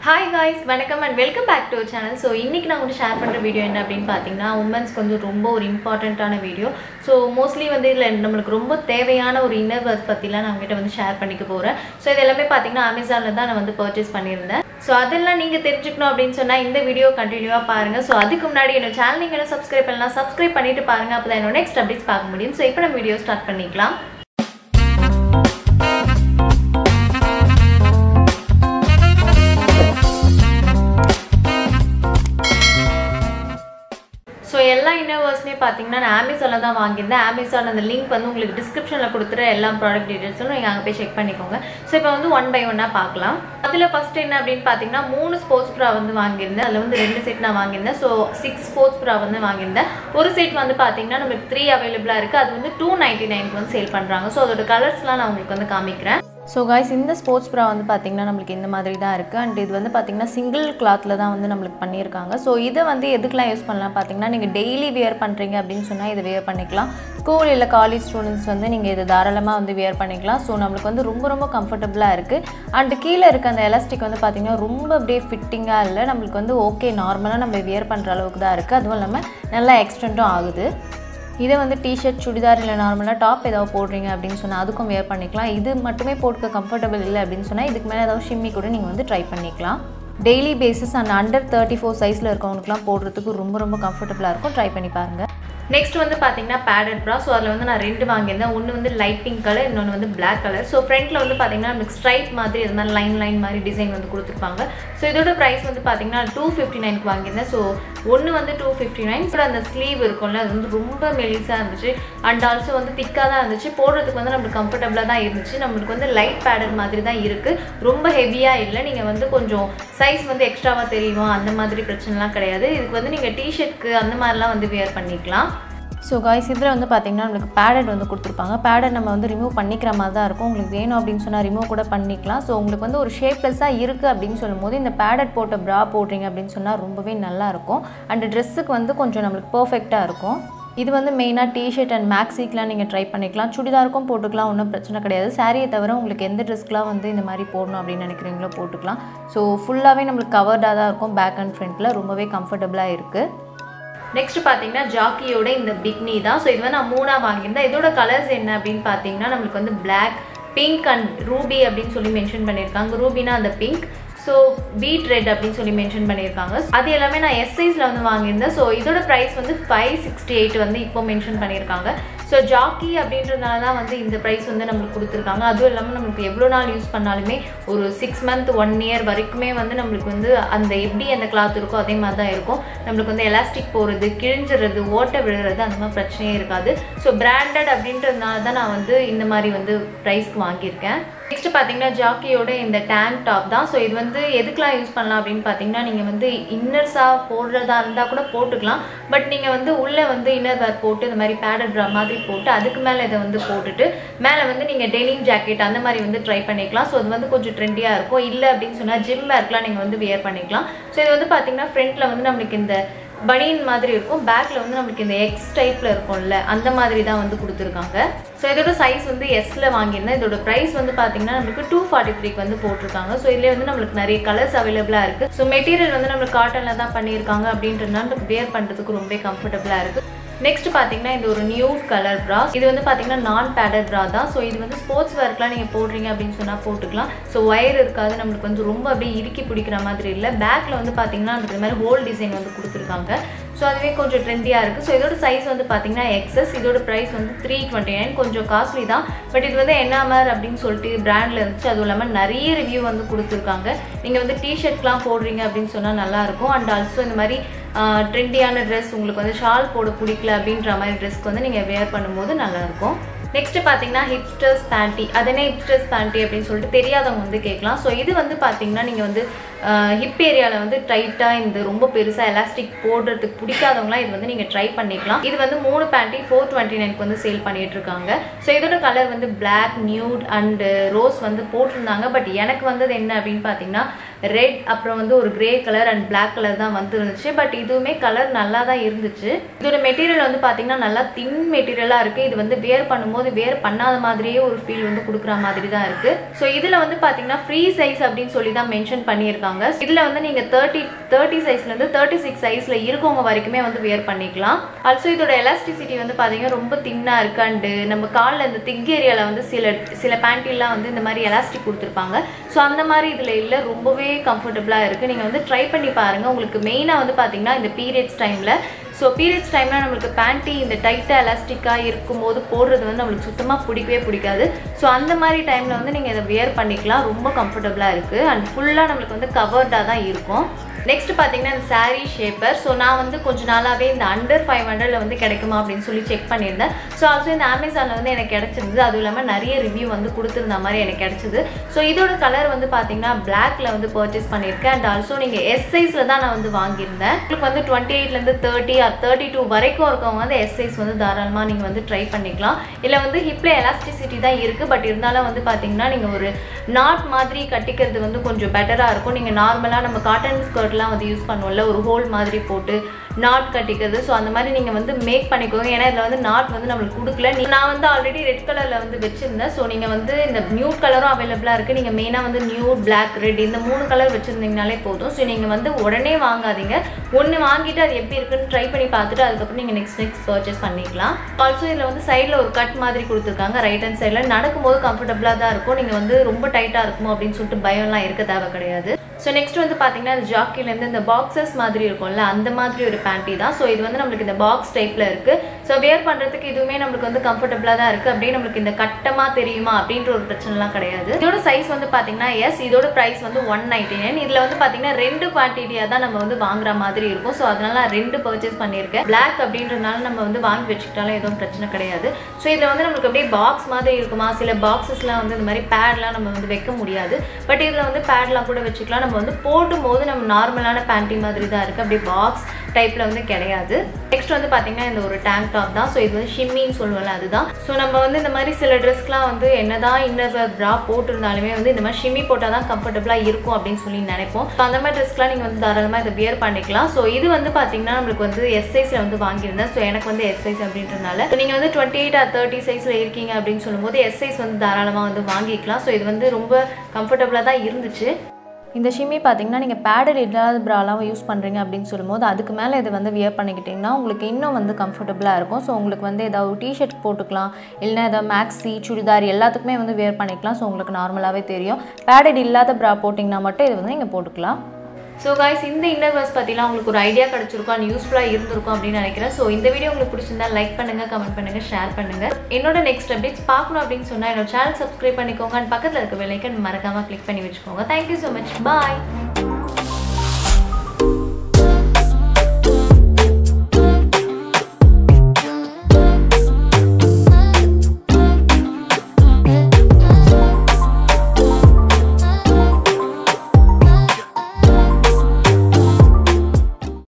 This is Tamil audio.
ஹாய் காய்ஸ் வணக்கம் and welcome back to channel so இன்றைக்கி நான் உங்களுக்கு ஷேர் பண்ணுற வீடியோ என்ன அப்படின்னு பார்த்தீங்கன்னா உமன்ஸ்க்கு வந்து ரொம்ப ஒரு இம்பார்ட்டண்ட்டான வீடியோ ஸோ மோஸ்ட்லி வந்து இதில் நம்மளுக்கு ரொம்ப தேவையான ஒரு இன்னர் ஒர்க் பற்றிலாம் நான் உங்ககிட்ட வந்து ஷேர் பண்ணிக்க போகிறேன் ஸோ இது எல்லாமே பார்த்தீங்கன்னா அமேசானில் தான் நான் வந்து பர்ச்சேஸ் பண்ணியிருந்தேன் ஸோ அதெல்லாம் நீங்கள் தெரிஞ்சுக்கணும் அப்படின்னு சொன்னால் இந்த வீடியோ கண்டினியூவாக பாருங்கள் ஸோ அதுக்கு முன்னாடி என்னோட சேனல் நீங்கள் என்ன சப்ஸ்கிரைப் பண்ணலாம் சப்ஸ்கிரைப் பண்ணிட்டு பாருங்கள் அப்போ தான் என்னோட நெக்ஸ்ட் அப்டேட்ஸ் பார்க்க முடியும் ஸோ இப்போ நம்ம வீடியோ ஸ்டார்ட் பண்ணிக்கலாம் ஸோ எல்லா இன்னர்வர்ஸுமே பார்த்தீங்கன்னா நான் அமேசானில் தான் வாங்கியிருந்தேன் அமேசான் அந்த லிங்க் வந்து உங்களுக்கு டிஸ்கிரிப்ஷனில் கொடுத்துற எல்லா ப்ராடக்ட் டீட்டெயில்ஸும் நீங்கள் அங்கே போய் செக் பண்ணிக்கோங்க ஸோ இப்போ வந்து ஒன் பை ஒன்னாக பார்க்கலாம் அதில் ஃபஸ்ட் என்ன அப்படின்னு பார்த்தீங்கன்னா மூணு ஸ்போர்ட்ஸ் ப்ரா வந்து வாங்கியிருந்தேன் அதில் வந்து ரெண்டு செட் நான் வாங்கியிருந்தேன் ஸோ சிக்ஸ் ஸ்போர்ட்ஸ் ப்ரா வந்து வாங்கியிருந்தேன் ஒரு செட் வந்து பார்த்தீங்கன்னா நமக்கு த்ரீ அவைலபிளாக இருக்குது அது வந்து டூ நைன்ட்டி நைனுக்கு வந்து சேல் பண்ணுறாங்க ஸோ அதோட கலர்ஸ்லாம் நான் உங்களுக்கு வந்து காமிக்கிறேன் ஸோ காய்ஸ் இந்த ஸ்போர்ட்ஸ் ப்ரா வந்து பார்த்திங்கன்னா நம்மளுக்கு இந்த மாதிரி தான் இருக்குது அண்ட் இது வந்து பார்த்திங்கன்னா சிங்கிள் கிளாத்தில் தான் வந்து நம்மளுக்கு பண்ணியிருக்காங்க ஸோ இதை வந்து எதுக்கெலாம் யூஸ் பண்ணலாம் பார்த்தீங்கன்னா நீங்கள் டெய்லி வியர் பண்ணுறீங்க அப்படின்னு சொன்னால் இதை வியர் பண்ணிக்கலாம் ஸ்கூல் இல்லை காலேஜ் ஸ்டூடெண்ட்ஸ் வந்து நீங்கள் இதை தாராளமாக வந்து வியர் பண்ணிக்கலாம் ஸோ நம்மளுக்கு வந்து ரொம்ப ரொம்ப கம்ஃபர்டபுளாக இருக்குது அண்ட் கீழே இருக்க அந்த எலாஸ்டிக் வந்து பார்த்திங்கன்னா ரொம்ப அப்படியே ஃபிட்டிங்காக இல்லை நம்மளுக்கு வந்து ஓகே நார்மலாக நம்ம வியர் பண்ணுற அளவுக்கு தான் இருக்குது அதுவும் இல்லாமல் நல்லா எக்ஸ்டெண்ட்டும் ஆகுது இதை வந்து டிஷர்ட் சுடிதார் இல்லை நார்மலாக டாப் ஏதாவது போடுறீங்க அப்படின்னு சொன்னால் அதுக்கும் வேர் பண்ணிக்கலாம் இது மட்டுமே போட்டுக்க கம்ஃபர்டபுள் இல்லை அப்படின்னு சொன்னால் இதுக்கு மேலே ஏதாவது ஷிம்மி கூட நீங்கள் வந்து ட்ரை பண்ணிக்கலாம் daily basis and under thirty four சைஸில் இருக்கவங்களுக்குலாம் போடுறதுக்கு ரொம்ப ரொம்ப கம்ஃபர்டபுளாக இருக்கும் ட்ரை பண்ணி பாருங்கள் நெக்ஸ்ட் வந்து பார்த்தீங்கன்னா பேடட் ப்ரா ஸோ அதில் வந்து நான் ரெண்டு வாங்கியிருந்தேன் ஒன்று வந்து லைட் பிங்க் கலர் இன்னொன்று வந்து பிளாக் கலர் ஸோ ஃப்ரண்ட்டில் வந்து பார்த்தீங்கன்னா நமக்கு ஸ்ட்ரைட் மாதிரி இது மாதிரி லைன் லைன் மாதிரி டிசைன் வந்து கொடுத்துருப்பாங்க ஸோ இதோட ப்ரைஸ் வந்து பார்த்தீங்கன்னா டூ ஃபிஃப்டி நைனுக்கு வாங்கியிருந்தேன் ஸோ ஒன்று வந்து டூ ஃபிஃப்டி நைன் ஸோ அந்த ஸ்லீவ் இருக்கும்ல அது வந்து ரொம்ப மெலிஸாக இருந்துச்சு அண்ட் ஆல்சோ வந்து திக்காக தான் இருந்துச்சு போடுறதுக்கு வந்து நம்மளுக்கு கம்ஃபர்டபுளாக தான் இருந்துச்சு நம்மளுக்கு வந்து லைட் பேடட் மாதிரி தான் இருக்குது ரொம்ப ஹெவியாக இல்லை நீங்கள் வந்து கொஞ்சம் சைஸ் வந்து எக்ஸ்ட்ராவாக தெரியும் அந்த மாதிரி பிரச்சனைலாம் கிடையாது இதுக்கு வந்து நீங்கள் டிஷர்ட்க்கு அந்த மாதிரிலாம் வந்து வியர் பண்ணிக்கலாம் ஸோ காய்ஸ் இதில் வந்து பார்த்திங்கன்னா நம்மளுக்கு பேடட் வந்து கொடுத்துருப்பாங்க பேடட் நம்ம வந்து ரிமூவ் பண்ணிக்கிற மாதிரி தான் இருக்கும் உங்களுக்கு வேணும் அப்படின்னு சொன்னால் ரிமூவ் கூட பண்ணிக்கலாம் ஸோ உங்களுக்கு வந்து ஒரு ஷேப்லெஸ்ஸாக இருக்குது அப்படின்னு சொல்லும்போது இந்த பேடட் போட்ட ப்ரா போடுறீங்க அப்படின்னு சொன்னால் ரொம்பவே நல்லாயிருக்கும் அண்ட் ட்ரெஸ்ஸுக்கு வந்து கொஞ்சம் நம்மளுக்கு பர்ஃபெக்டாக இருக்கும் இது வந்து மெயினாக டிஷர்ட் அண்ட் மேக்ஸிக்கெலாம் நீங்கள் ட்ரை பண்ணிக்கலாம் சுடிதாருக்கும் போட்டுக்கலாம் ஒன்றும் பிரச்சனை கிடையாது சாரியை தவிர உங்களுக்கு எந்த ட்ரெஸ்க்குலாம் வந்து இந்த மாதிரி போடணும் அப்படின்னு நினைக்கிறீங்களோ போட்டுக்கலாம் ஸோ ஃபுல்லாகவே நம்மளுக்கு கவர்டாக தான் இருக்கும் பேக் அண்ட் ஃப்ரண்ட்டில் ரொம்பவே கம்ஃபர்டபுளாக இருக்குது நெக்ஸ்ட் பார்த்தீங்கன்னா ஜாக்கியோட இந்த பிக்னி தான் ஸோ இது வந்து நான் மூணாக வாங்கியிருந்தேன் இதோட கலர்ஸ் என்ன அப்படின்னு பார்த்தீங்கன்னா நம்மளுக்கு வந்து பிளாக் பிங்க் அண்ட் ரூபி அப்படின்னு சொல்லி மென்ஷன் பண்ணியிருக்காங்க ரூபினா அந்த பிங்க் ஸோ பீட் ரெட் அப்படின்னு சொல்லி மென்ஷன் பண்ணியிருக்காங்க அது எல்லாமே நான் எஸ் சைஸில் வந்து வாங்கியிருந்தேன் ஸோ இதோட ப்ரைஸ் வந்து ஃபைவ் சிக்ஸ்டி எயிட் வந்து இப்போ மென்ஷன் பண்ணியிருக்காங்க ஸோ ஜாக்கி அப்படின்றதுனால தான் வந்து இந்த ப்ரைஸ் வந்து நம்மளுக்கு கொடுத்துருக்காங்க அதுவும் இல்லாமல் நம்மளுக்கு எவ்வளோ நாள் யூஸ் பண்ணாலுமே ஒரு சிக்ஸ் மந்த் ஒன் இயர் வரைக்குமே வந்து நம்மளுக்கு வந்து அந்த எப்படி அந்த கிளாத் இருக்கோ அதே மாதிரி தான் இருக்கும் நம்மளுக்கு வந்து எலாஸ்டிக் போகிறது கிழிஞ்சிடுறது ஓட்டை விழுறது அந்த மாதிரி பிரச்சனையே இருக்காது ஸோ பிராண்டட் அப்படின்றதுனால தான் நான் வந்து இந்த மாதிரி வந்து ப்ரைஸ்க்கு வாங்கியிருக்கேன் நெக்ஸ்ட் பார்த்தீங்கன்னா ஜாக்கியோட இந்த டேங்க் டாப் தான் ஸோ இது வந்து எதுக்கெலாம் யூஸ் பண்ணலாம் அப்படின்னு பார்த்தீங்கன்னா நீங்கள் வந்து இன்னர்ஸாக போடுறதா இருந்தால் கூட போட்டுக்கலாம் பட் நீங்கள் வந்து உள்ளே வந்து இன்னர் வேர் போட்டு இந்த மாதிரி பேடட் ட்ரா மாதிரி போட்டு அதுக்கு மேலே இதை வந்து போட்டுட்டு மேலே வந்து நீங்கள் டெனிம் ஜாக்கெட் அந்த மாதிரி வந்து ட்ரை பண்ணிக்கலாம் ஸோ அது வந்து கொஞ்சம் ட்ரெண்டியாக இருக்கும் இல்லை அப்படின்னு சொன்னால் ஜிம் வேர்க்கெலாம் நீங்கள் வந்து வியர் பண்ணிக்கலாம் ஸோ இது வந்து பார்த்தீங்கன்னா ஃப்ரண்ட்டில் வந்து நம்மளுக்கு இந்த பனியன் மாதிரி இருக்கும் பேக்கில் வந்து நம்மளுக்கு இந்த எக்ஸ் டைப்பில் இருக்கும்ல அந்த மாதிரி தான் வந்து கொடுத்துருக்காங்க ஸோ இதோட சைஸ் வந்து எஸ்ல வாங்கியிருந்தேன் இதோட ப்ரைஸ் வந்து பார்த்தீங்கன்னா நம்மளுக்கு டூ ஃபார்ட்டி த்ரீக்கு வந்து போட்டிருக்காங்க ஸோ இதுலேயே வந்து நம்மளுக்கு நிறைய கலர்ஸ் அவைலபிளாக இருக்குது ஸோ மெட்டீரியல் வந்து நம்மளுக்கு காட்டனில் தான் பண்ணியிருக்காங்க அப்படின்றதுனால வேர் பண்ணுறதுக்கு ரொம்ப கம்ஃபர்டபுளாக இருக்குது நெக்ஸ்ட் பார்த்தீங்கன்னா இது ஒரு நியூ கலர் ப்ரா இது வந்து பார்த்தீங்கன்னா நான் பேடட் ப்ரா தான் ஸோ இது வந்து ஸ்போர்ட்ஸ் ஒர்க்லாம் நீங்கள் போடுறீங்க அப்படின்னு சொன்னால் போட்டுக்கலாம் ஸோ ஒயர் இருக்காது நம்மளுக்கு வந்து ரொம்ப அப்படியே இறுக்கி பிடிக்கிற மாதிரி இல்லை பேக்கில் வந்து பார்த்தீங்கன்னா நம்மளுக்கு இந்த மாதிரி ஹோல் டிசைன் வந்து கொடுத்துருக்காங்க ஸோ அதுவே கொஞ்சம் ட்ரெண்டியாக இருக்குது ஸோ இதோட சைஸ் வந்து பார்த்தீங்கன்னா எக்ஸஸ் இதோட ப்ரைஸ் வந்து த்ரீ டுவெண்ட்டி நைன் கொஞ்சம் காஸ்ட்லி தான் பட் இது வந்து என்ஆர்ஆர் அப்படின்னு சொல்லிட்டு பிராண்டில் இருந்துச்சு அதுவும் இல்லாமல் நிறைய ரிவ்யூ வந்து கொடுத்துருக்காங்க நீங்கள் வந்து டிஷர்ட்லாம் போடுறீங்க அப்படின்னு சொன்னால் நல்லாயிருக்கும் அண்ட் ஆல்சோ இந்த மாதிரி ட்ரெண்டியான ட்ரெஸ் உங்களுக்கு வந்து ஷால் போட பிடிக்கல அப்படின்ற மாதிரி ட்ரெஸ்க்கு வந்து நீங்கள் வேர் பண்ணும்போது நல்லாயிருக்கும் நெக்ஸ்ட் பார்த்தீங்கன்னா ஹிப்ஸ்டர்ஸ் பேண்டி அது என்ன ஹிப்ஸ்டர்ஸ் பேண்டி அப்படின்னு சொல்லிட்டு தெரியாதவங்க வந்து கேட்கலாம் ஸோ இது வந்து பார்த்தீங்கன்னா நீங்கள் வந்து ஹிப் ஏரியாவில் வந்து டைட்டாக இந்த ரொம்ப பெருசாக எலாஸ்டிக் போடுறதுக்கு பிடிக்காதவங்களாம் இது வந்து நீங்கள் ட்ரை பண்ணிக்கலாம் இது வந்து மூணு பேண்ட்டி ஃபோர் டுவெண்ட்டி நைனுக்கு வந்து சேல் பண்ணிட்டு இருக்காங்க ஸோ இதோட கலர் வந்து பிளாக் நியூட் அண்டு ரோஸ் வந்து போட்டிருந்தாங்க பட் எனக்கு வந்தது என்ன அப்படின்னு பார்த்தீங்கன்னா ரெட் அப்புறம் வந்து ஒரு grey colour and black colour தான் வந்து இருந்துச்சு பட் இதுவுமே கலர் நல்லா தான் இருந்துச்சு இதோட மெட்டீரியல் வந்து பார்த்தீங்கன்னா நல்லா தின் மெட்டீரியலாக இருக்குது இது வந்து வேர் பண்ணும்போது போது வேர் பண்ணாத மாதிரியே ஒரு ஃபீல் வந்து கொடுக்குற மாதிரி தான் இருக்கு ஸோ இதில் வந்து பார்த்தீங்கன்னா ஃப்ரீ சைஸ் அப்படின்னு சொல்லி தான் மென்ஷன் பண்ணியிருக்காங்க இதில் வந்து நீங்கள் தேர்ட்டி தேர்ட்டி சைஸ்லேருந்து தேர்ட்டி சிக்ஸ் சைஸில் இருக்கவங்க வரைக்குமே வந்து வேர் பண்ணிக்கலாம் ஆல்சோ இதோட எலாஸ்டிசிட்டி வந்து பார்த்தீங்கன்னா ரொம்ப தின்னாக இருக்கு அண்டு நம்ம காலில் இந்த திக் ஏரியாவில் வந்து சில சில பேண்டிலாம் வந்து இந்த மாதிரி எலாஸ்டிக் கொடுத்துருப்பாங்க ஸோ அந்த மாதிரி இதில் இல்லை ரொம்பவே கம்ஃபர்டபுளாக இருக்குது நீங்கள் வந்து ட்ரை பண்ணி பாருங்கள் உங்களுக்கு மெயினாக வந்து பார்த்தீங்கன்னா இந்த பீரியட்ஸ் டைமில் ஸோ பீரியட்ஸ் டைமில் நம்மளுக்கு பேண்ட்டி இந்த டைட்டாக எலாஸ்டிக்காக இருக்கும்போது போடுறது வந்து நம்மளுக்கு சுத்தமாக பிடிக்கவே பிடிக்காது ஸோ அந்த மாதிரி டைமில் வந்து நீங்கள் இதை வியர் பண்ணிக்கலாம் ரொம்ப கம்ஃபர்டபுளாக இருக்குது அண்ட் ஃபுல்லாக நம்மளுக்கு வந்து கவர்டாக தான் இருக்கும் நெக்ஸ்ட் பார்த்தீங்கன்னா இந்த saree ஷேப்பர் ஸோ நான் வந்து கொஞ்ச நாளாகவே இந்த அண்டர் ஃபைவ் ஹண்ட்ரட்ல வந்து கிடைக்குமா அப்படின்னு சொல்லி செக் பண்ணியிருந்தேன் ஸோ ஆல்சோ இந்த அமேசானில் வந்து எனக்கு கிடைச்சிருந்தது அதுவும் இல்லாமல் நிறைய ரிவ்யூ வந்து கொடுத்துருந்த மாதிரி எனக்கு கிடைச்சிது ஸோ இதோட கலர் வந்து பார்த்தீங்கன்னா பிளாக்ல வந்து பர்ச்சேஸ் பண்ணியிருக்கேன் அண்ட் ஆல்சோ நீங்கள் எஸ் சைஸில் தான் நான் வந்து வாங்கியிருந்தேன் உங்களுக்கு வந்து டுவெண்ட்டி எயிட்லேருந்து தேர்ட்டி ஆர் தேர்ட்டி டூ வரைக்கும் இருக்கவங்க வந்து எஸ் சைஸ் வந்து தாராளமாக நீங்கள் வந்து ட்ரை பண்ணிக்கலாம் இல்லை வந்து ஹிப்ல எலாஸ்டிசிட்டி தான் இருக்குது பட் இருந்தாலும் வந்து பார்த்தீங்கன்னா நீங்கள் ஒரு நாட் மாதிரி கட்டிக்கிறது வந்து கொஞ்சம் பெட்டராக இருக்கும் நீங்கள் நார்மலாக நம்ம காட்டன் ஸ்கர்ட்லாம் வந்து யூஸ் பண்ணுவோம்ல ஒரு ஹோல் மாதிரி போட்டு நாட் கட்டிக்கிறது ஸோ அந்த மாதிரி நீங்கள் வந்து மேக் பண்ணிக்கோங்க ஏன்னா இதில் வந்து நாட் வந்து நம்மளுக்கு கொடுக்கல நீ- நான் வந்து ஆல்ரெடி ரெட் கலரில் வந்து வச்சுருந்தேன் ஸோ நீங்கள் வந்து இந்த நியூட் கலரும் அவைலபிளாக இருக்குது நீங்கள் மெயினாக வந்து நியூட் பிளாக் ரெட் இந்த மூணு கலர் வச்சுருந்தீங்கனாலே போதும் ஸோ நீங்கள் வந்து உடனே வாங்காதீங்க ஒன்று வாங்கிட்டு அது எப்படி இருக்குன்னு ட்ரை பண்ணி பார்த்துட்டு அதுக்கப்புறம் நீங்கள் நெக்ஸ்ட் நெக்ஸ்ட் பர்ச்சேஸ் பண்ணிக்கலாம் ஆல்சோ இதில் வந்து சைடில் ஒரு கட் மாதிரி கொடுத்துருக்காங்க ரைட் ஹேண்ட் சைடில் நடக்கும்போது கம்ஃபர்டபுளாக தான் இருக்கும் நீங்கள் வந்து ரொம்ப டைட்டாக இருக்குமோ அப்படின்னு சொல்லிட்டு பயம்லாம் இருக்க தேவை கிடையாது ஸோ நெக்ஸ்ட் வந்து பார்த்தீங்கன்னா இந்த ஜாக்கிலேருந்து இந்த பாக்ஸஸ் மாதிரி இருக்கும்ல அந்த மாதிரி ஒரு பேண்ட்டி தான் ஸோ இது வந்து நம்மளுக்கு இந்த பாக்ஸ் டைப்பில் இருக்குது ஸோ வேர் பண்ணுறதுக்கு இதுவுமே நம்மளுக்கு வந்து கம்ஃபர்டபுளாக தான் இருக்குது அப்படியே நம்மளுக்கு இந்த கட்டமாக தெரியுமா அப்படின்ற ஒரு பிரச்சனைலாம் கிடையாது இதோட சைஸ் வந்து பார்த்தீங்கன்னா எஸ் இதோட ப்ரைஸ் வந்து ஒன் நைன்டி நைன் இதில் வந்து பார்த்தீங்கன்னா ரெண்டு குவான்டிட்டியாக தான் நம்ம வந்து வாங்குற மாதிரி இருக்கும் ஸோ அதனால நான் ரெண்டு பர்ச்சேஸ் பண்ணியிருக்கேன் பிளாக் அப்படின்றதுனால நம்ம வந்து வாங்கி வச்சுக்கிட்டாலும் எதுவும் பிரச்சனை கிடையாது ஸோ இதில் வந்து நம்மளுக்கு அப்படியே பாக்ஸ் மாதிரி இருக்குமா சில பாக்ஸஸ்லாம் வந்து இந்த மாதிரி பேட்லாம் நம்ம வந்து வைக்க முடியாது பட் இதில் வந்து பேட்லாம் கூட வச்சுக்கலாம் நம்ம வந்து போடும் போது நம்ம நார்மலான பேண்ட்டி மாதிரி தான் இருக்குது அப்படியே பாக்ஸ் டைப்பில் வந்து கிடையாது நெக்ஸ்ட் வந்து பார்த்தீங்கன்னா இந்த ஒரு டேங்க் டாப் தான் ஸோ இது வந்து ஷிம்மின்னு சொல்லுவோம்ல அதுதான் ஸோ நம்ம வந்து இந்த மாதிரி சில ட்ரெஸ்க்குலாம் வந்து என்னதான் இன்னர் ப்ரா போட்டிருந்தாலுமே வந்து இந்த மாதிரி ஷிம்மி போட்டால் தான் கம்ஃபர்டபுளாக இருக்கும் அப்படின்னு சொல்லி நினைப்போம் ஸோ அந்த மாதிரி ட்ரெஸ்க்குலாம் நீங்கள் வந்து தாராளமாக இதை வியர் பண்ணிக்கலாம் ஸோ இது வந்து பார்த்தீங்கன்னா நம்மளுக்கு வந்து எஸ் சைஸில் வந்து வாங்கியிருந்தேன் ஸோ எனக்கு வந்து எஸ் சைஸ் அப்படின்றனால நீங்கள் வந்து டுவெண்ட்டி எயிட் ஆர் தேர்ட்டி சைஸில் இருக்கீங்க அப்படின்னு சொல்லும்போது எஸ் சைஸ் வந்து தாராளமாக வந்து வாங்கிக்கலாம் ஸோ இது வந்து ரொம்ப கம்ஃபர்டபுளாக தான் இருந்துச்சு இந்த ஷிம்மி பார்த்தீங்கன்னா நீங்கள் பேடட் இல்லாத ப்ராலாம் யூஸ் பண்ணுறீங்க அப்படின்னு சொல்லும்போது அதுக்கு மேலே இதை வந்து வியர் பண்ணிக்கிட்டிங்கன்னா உங்களுக்கு இன்னும் வந்து கம்ஃபர்டபுளாக இருக்கும் ஸோ உங்களுக்கு வந்து ஏதாவது டிஷர்ட் போட்டுக்கலாம் இல்லைன்னா ஏதாவது மேக்ஸி சுடிதார் எல்லாத்துக்குமே வந்து வியர் பண்ணிக்கலாம் ஸோ உங்களுக்கு நார்மலாகவே தெரியும் பேடட் இல்லாத ப்ரா போட்டிங்கன்னா மட்டும் இது வந்து நீங்கள் போட்டுக்கலாம் ஸோ காய்ஸ் இந்த இன்னர்வர்ஸ் பற்றிலாம் உங்களுக்கு ஒரு ஐடியா கிடச்சிருக்கும் அண்ட் யூஸ்ஃபுல்லாக இருந்திருக்கும் அப்படின்னு நினைக்கிறேன் ஸோ இந்த வீடியோ உங்களுக்கு பிடிச்சிருந்தா லைக் பண்ணுங்கள் கமெண்ட் பண்ணுங்கள் ஷேர் பண்ணுங்கள் என்னோட நெக்ஸ்ட் அப்டேட்ஸ் பார்க்கணும் அப்படின்னு சொன்னால் என்னோட சேனல் சப்ஸ்கிரைப் பண்ணிக்கோங்க அண்ட் பக்கத்தில் இருக்க பெல்லைக்கன் மறக்காமல் கிளிக் பண்ணி வச்சுக்கோங்க தேங்க்யூ ஸோ மச் பாய்